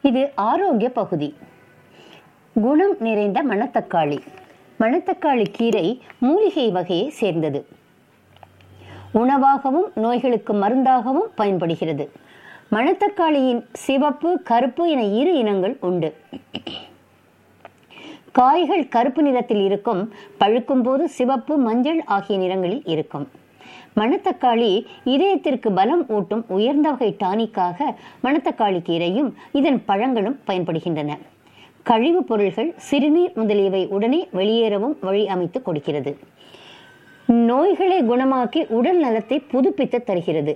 இது ஆரோக்கிய பகுதி குணம் நிறைந்த மணத்தக்காளி மணத்தக்காளி கீரை மூலிகை வகையை சேர்ந்தது உணவாகவும் நோய்களுக்கு மருந்தாகவும் பயன்படுகிறது மணத்தக்காளியின் சிவப்பு கருப்பு என இரு இனங்கள் உண்டு காய்கள் கருப்பு நிறத்தில் இருக்கும் பழுக்கும் போது சிவப்பு மஞ்சள் ஆகிய நிறங்களில் இருக்கும் மணத்தக்காளி இதயத்திற்கு பலம் ஊட்டும் உயர்ந்த வகை டானிக்காக மணத்தக்காளி கீரையும் இதன் பழங்களும் பயன்படுகின்றன கழிவுப் பொருள்கள் சிறுநீர் முதலியவை உடனே வெளியேறவும் வழி அமைத்து கொடுக்கிறது நோய்களை குணமாக்கி உடல் நலத்தை புதுப்பித்து தருகிறது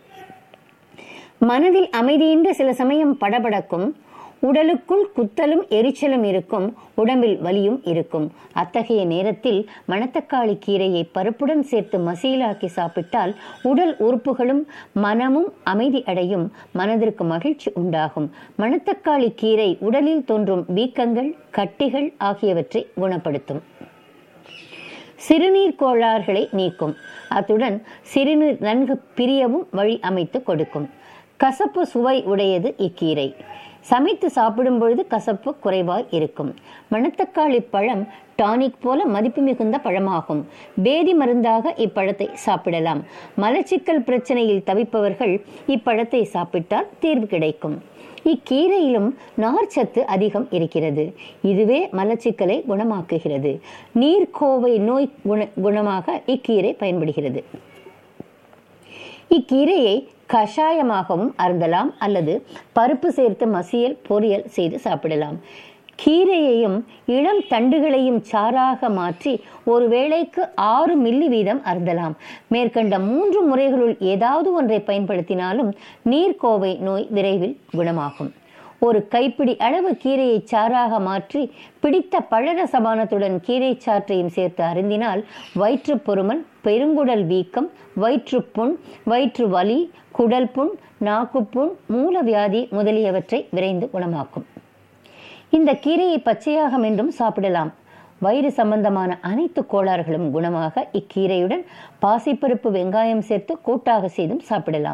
மனதில் அமைதியின்றி சில சமயம் படபடக்கும் உடலுக்குள் குத்தலும் எரிச்சலும் இருக்கும் உடம்பில் வலியும் இருக்கும் அத்தகைய நேரத்தில் மணத்தக்காளி கீரையை பருப்புடன் சேர்த்து மசீலாக்கி சாப்பிட்டால் உடல் உறுப்புகளும் மனமும் அமைதி அடையும் மனதிற்கு மகிழ்ச்சி உண்டாகும் மணத்தக்காளி கீரை உடலில் தோன்றும் வீக்கங்கள் கட்டிகள் ஆகியவற்றை குணப்படுத்தும் சிறுநீர் கோளாறுகளை நீக்கும் அத்துடன் சிறுநீர் நன்கு பிரியவும் வழி அமைத்து கொடுக்கும் கசப்பு சுவை உடையது இக்கீரை சமைத்து சாப்பிடும் பொழுது கசப்பு குறைவாய் இருக்கும் மணத்தக்காளி பழம் டானிக் போல மதிப்பு மிகுந்த பழமாகும் பேதி மருந்தாக இப்பழத்தை சாப்பிடலாம் மலச்சிக்கல் பிரச்சனையில் தவிப்பவர்கள் இப்பழத்தை சாப்பிட்டால் தீர்வு கிடைக்கும் இக்கீரையிலும் நார்ச்சத்து அதிகம் இருக்கிறது இதுவே மலச்சிக்கலை குணமாக்குகிறது நீர்க்கோவை நோய் குண குணமாக இக்கீரை பயன்படுகிறது இக்கீரையை கஷாயமாகவும் அருந்தலாம் அல்லது பருப்பு சேர்த்து மசியல் பொரியல் செய்து சாப்பிடலாம் கீரையையும் இளம் தண்டுகளையும் சாறாக மாற்றி ஒரு வேளைக்கு ஆறு மில்லி வீதம் அருந்தலாம் மேற்கண்ட மூன்று முறைகளுள் ஏதாவது ஒன்றை பயன்படுத்தினாலும் நீர்க்கோவை நோய் விரைவில் குணமாகும் ஒரு கைப்பிடி அளவு கீரையை சாறாக மாற்றி பிடித்த பழர சபானத்துடன் கீரை சாற்றையும் சேர்த்து அருந்தினால் வயிற்று பொறுமல் பெருங்குடல் வீக்கம் வயிற்றுப்புண் வயிற்று வலி குடல் புண் நாக்குப்புண் மூலவியாதி முதலியவற்றை விரைந்து குணமாக்கும் இந்த கீரையை பச்சையாக மென்றும் சாப்பிடலாம் வயிறு சம்பந்தமான அனைத்து கோளாறுகளும் குணமாக இக்கீரையுடன் பாசிப்பருப்பு வெங்காயம் சேர்த்து கூட்டாக செய்தும் சாப்பிடலாம்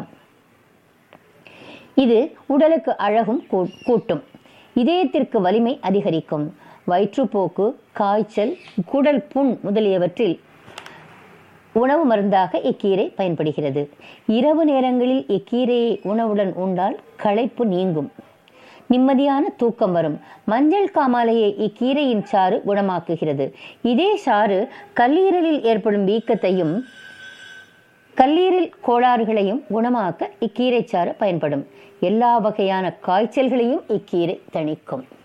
இது உடலுக்கு அழகும் கூட்டும் இதயத்திற்கு வலிமை அதிகரிக்கும் வயிற்றுப்போக்கு காய்ச்சல் குடல் புண் முதலியவற்றில் உணவு மருந்தாக இக்கீரை பயன்படுகிறது இரவு நேரங்களில் இக்கீரையை உணவுடன் உண்டால் களைப்பு நீங்கும் நிம்மதியான தூக்கம் வரும் மஞ்சள் காமாலையை இக்கீரையின் சாறு குணமாக்குகிறது இதே சாறு கல்லீரலில் ஏற்படும் வீக்கத்தையும் கல்லீரல் கோளாறுகளையும் குணமாக்க இக்கீரை சாறு பயன்படும் எல்லா வகையான காய்ச்சல்களையும் இக்கீரை தணிக்கும்